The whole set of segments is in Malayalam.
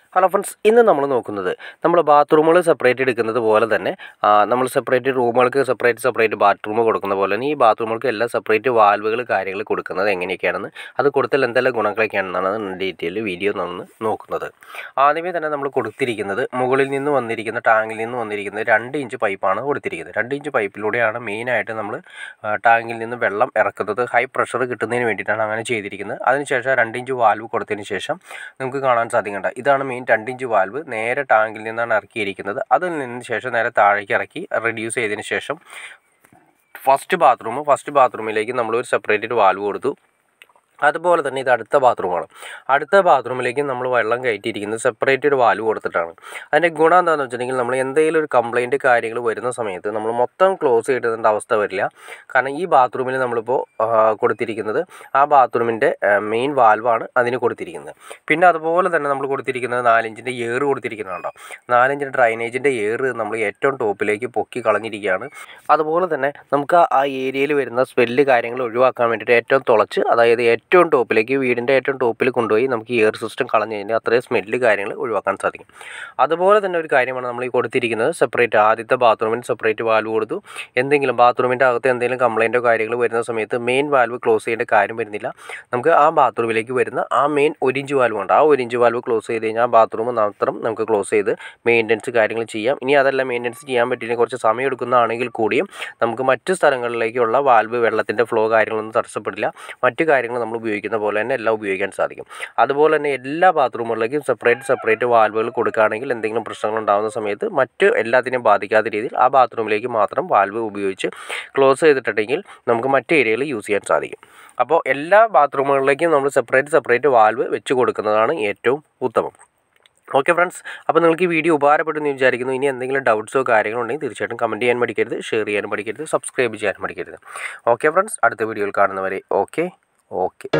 ഹലോ ഫ്രണ്ട്സ് ഇന്ന് നമ്മൾ നോക്കുന്നത് നമ്മൾ ബാത്റൂമുകൾ സെപ്പറേറ്റ് എടുക്കുന്നത് പോലെ തന്നെ ആ, നമ്മൾ സെപ്പറേറ്റ് റൂമുകൾക്ക് സെപ്പറേറ്റ് സെപ്പറേറ്റ് ബാത്റൂം കൊടുക്കുന്ന പോലെ തന്നെ ഈ ബാത്റൂമുകൾക്ക് എല്ലാം സെപ്പറേറ്റ് വാൽവുകൾ കാര്യങ്ങൾ കൊടുക്കുന്നത് എങ്ങനെയൊക്കെയാണെന്ന് അത് കൊടുത്താൽ എന്തെല്ലാം ഗുണങ്ങളൊക്കെയാണെന്നാണ് ഡീറ്റെയിൽ വീഡിയോ നമ്മൾ നോക്കുന്നത് ആദ്യമേ തന്നെ നമ്മൾ കൊടുത്തിരിക്കുന്നത് മുകളിൽ നിന്ന് വന്നിരിക്കുന്ന ടാങ്കിൽ നിന്ന് വന്നിരിക്കുന്നത് രണ്ട് ഇഞ്ച് പൈപ്പാണ് കൊടുത്തിരിക്കുന്നത് രണ്ട് ഇഞ്ച് പൈപ്പിലൂടെയാണ് മെയിനായിട്ട് നമ്മൾ ടാങ്കിൽ നിന്ന് വെള്ളം ഇറക്കുന്നത് ഹൈ പ്രഷർ കിട്ടുന്നതിന് വേണ്ടിയിട്ടാണ് അങ്ങനെ ചെയ്തിരിക്കുന്നത് അതിനുശേഷം രണ്ട് ഇഞ്ച് വാൽവ് കൊടുത്തതിന് ശേഷം നമുക്ക് കാണാൻ സാധിക്കേണ്ട ഇതാണ് മെയിൻ രണ്ട് ഇഞ്ച് വാൽവ് നേരെ ടാങ്കിൽ നിന്നാണ് ഇറക്കിയിരിക്കുന്നത് അതിൽ നിന്ന് ശേഷം നേരെ താഴേക്ക് ഇറക്കി റെഡ്യൂസ് ചെയ്തതിന് ശേഷം ഫസ്റ്റ് ബാത്റൂം ഫസ്റ്റ് ബാത്റൂമിലേക്ക് നമ്മൾ ഒരു സെപ്പറേറ്റ് വാൽവ് കൊടുത്തു അതുപോലെ തന്നെ ഇത് അടുത്ത ബാത്റൂമാണ് അടുത്ത ബാത്റൂമിലേക്ക് നമ്മൾ വെള്ളം കയറ്റിയിരിക്കുന്നത് സെപ്പറേറ്റ് ഒരു വാൽവ് കൊടുത്തിട്ടാണ് അതിൻ്റെ ഗുണം എന്താണെന്ന് വെച്ചിട്ടുണ്ടെങ്കിൽ നമ്മൾ എന്തെങ്കിലും ഒരു കംപ്ലൈൻറ്റ് കാര്യങ്ങൾ വരുന്ന സമയത്ത് നമ്മൾ മൊത്തം ക്ലോസ് ചെയ്തിടേണ്ട അവസ്ഥ വരില്ല കാരണം ഈ ബാത്റൂമിൽ നമ്മളിപ്പോൾ ആ, കൊടുത്തിരിക്കുന്നത് ആ ബാത്റൂമിൻ്റെ മെയിൻ വാൽവാണ് അതിന് കൊടുത്തിരിക്കുന്നത് പിന്നെ അതുപോലെ തന്നെ നമ്മൾ കൊടുത്തിരിക്കുന്നത് നാലിഞ്ചിൻ്റെ ഏറ് കൊടുത്തിരിക്കുന്നുണ്ടോ നാലിഞ്ചിൻ്റെ ഡ്രൈനേജിൻ്റെ ഏറ് നമ്മൾ ഏറ്റവും ടോപ്പിലേക്ക് പൊക്കി കളഞ്ഞിരിക്കുകയാണ് അതുപോലെ തന്നെ നമുക്ക് ആ ഏരിയയിൽ വരുന്ന സ്മെല്ല് കാര്യങ്ങൾ ഒഴിവാക്കാൻ വേണ്ടിയിട്ട് ഏറ്റവും തുളച്ച് അതായത് ഏറ്റവും ടോപ്പിലേക്ക് വീടിൻ്റെ ഏറ്റവും ടോപ്പിൽ കൊണ്ടുപോയി നമുക്ക് എയർ സിസ്റ്റം കളഞ്ഞ് കഴിഞ്ഞാൽ അത്രയും സ്മെല്ല് കാര്യങ്ങൾ ഒഴിവാക്കാൻ സാധിക്കും അതുപോലെ തന്നെ ഒരു കാര്യമാണ് നമ്മൾ ഈ കൊടുത്തിരിക്കുന്നത് സെപ്പറേറ്റ് ആദ്യത്തെ ബാത്റൂമിന് സെപ്പറേറ്റ് വാൽവ് കൊടുത്തു എന്തെങ്കിലും ബാത്റൂമിൻ്റെ അകത്ത് എന്തെങ്കിലും കംപ്ലൈൻറ്റോ കാര്യങ്ങൾ വരുന്ന സമയത്ത് മെയിൻ വാൽവ് ക്ലോസ് ചെയ്യേണ്ട കാര്യം വരുന്നില്ല നമുക്ക് ആ ബാത്റൂമിലേക്ക് വരുന്ന ആ മെയിൻ ഒരു ഇഞ്ച് വാൽവ് ഉണ്ട് ആ ഒരു ഇഞ്ച് വാൽവ് ക്ലോസ് ചെയ്ത് കഴിഞ്ഞാൽ ആ ബാത്റൂം മാത്രം നമുക്ക് ക്ലോസ് ചെയ്ത് മെയിൻ്റനൻസ് കാര്യങ്ങൾ ചെയ്യാം ഇനി അതല്ല മെയിൻ്റനൻസ് ചെയ്യാൻ പറ്റിയില്ലെങ്കിൽ കുറച്ച് സമയം എടുക്കുന്നതാണെങ്കിൽ കൂടിയും നമുക്ക് മറ്റ് സ്ഥലങ്ങളിലേക്കുള്ള വാൽവ് വെള്ളത്തിൻ്റെ ഫ്ലോ കാര്യങ്ങളൊന്നും തടസ്സപ്പെടില്ല മറ്റു കാര്യങ്ങൾ നമ്മൾ ഉപയോഗിക്കുന്ന പോലെ തന്നെ എല്ലാം ഉപയോഗിക്കാൻ സാധിക്കും അതുപോലെ തന്നെ എല്ലാ ബാത്റൂമുകളിലേക്കും സെപ്പറേറ്റ് സെപ്പറേറ്റ് വാൽവുകൾ കൊടുക്കുകയാണെങ്കിൽ എന്തെങ്കിലും പ്രശ്നങ്ങൾ ഉണ്ടാകുന്ന സമയത്ത് മറ്റ് എല്ലാത്തിനെയും ബാധിക്കാത്ത രീതിയിൽ ആ ബാത്റൂമിലേക്ക് മാത്രം വാൽവ് ഉപയോഗിച്ച് ക്ലോസ് ചെയ്തിട്ടുണ്ടെങ്കിൽ നമുക്ക് മറ്റ് ഏരിയയിൽ യൂസ് ചെയ്യാൻ സാധിക്കും അപ്പോൾ എല്ലാ ബാത്റൂമുകളിലേക്കും നമ്മൾ സെപ്പറേറ്റ് സെപ്പറേറ്റ് വാൽവ് വെച്ച് കൊടുക്കുന്നതാണ് ഏറ്റവും ഉത്തമം ഓക്കെ ഫ്രണ്ട്സ് അപ്പോൾ നിങ്ങൾക്ക് ഈ വീഡിയോ ഉപകാരപ്പെട്ടെന്ന് വിചാരിക്കുന്നു ഇനി എന്തെങ്കിലും ഡൗട്ട്സോ കാര്യങ്ങളോ ഉണ്ടെങ്കിൽ തീർച്ചയായിട്ടും കമൻറ്റ് ചെയ്യാൻ പഠിക്കരുത് ഷെയർ ചെയ്യാനും പഠിക്കരുത് സബ്സ്ക്രൈബ് ചെയ്യാനും പഠിക്കരുത് ഓക്കെ ഫ്രണ്ട്സ് അടുത്ത വീഡിയോയിൽ കാണുന്നവരെ okay okay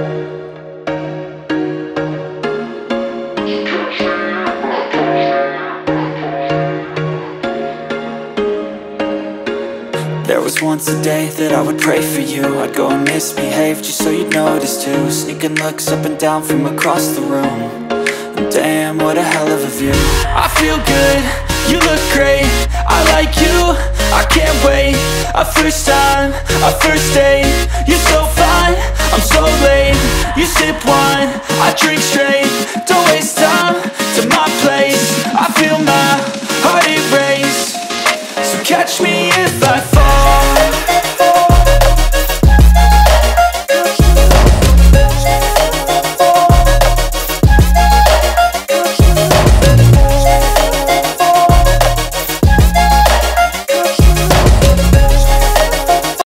There was once a day that I would pray for you I'd go and misbehave just so you'd notice too Sneaking looks up and down from across the room And Damn, what a hell of a view I feel good, you look great I like you, I can't wait A first time, a first date You're so fine, I'm so late You sip wine, I drink straight Don't waste time to my place I feel my heart erase so catch me if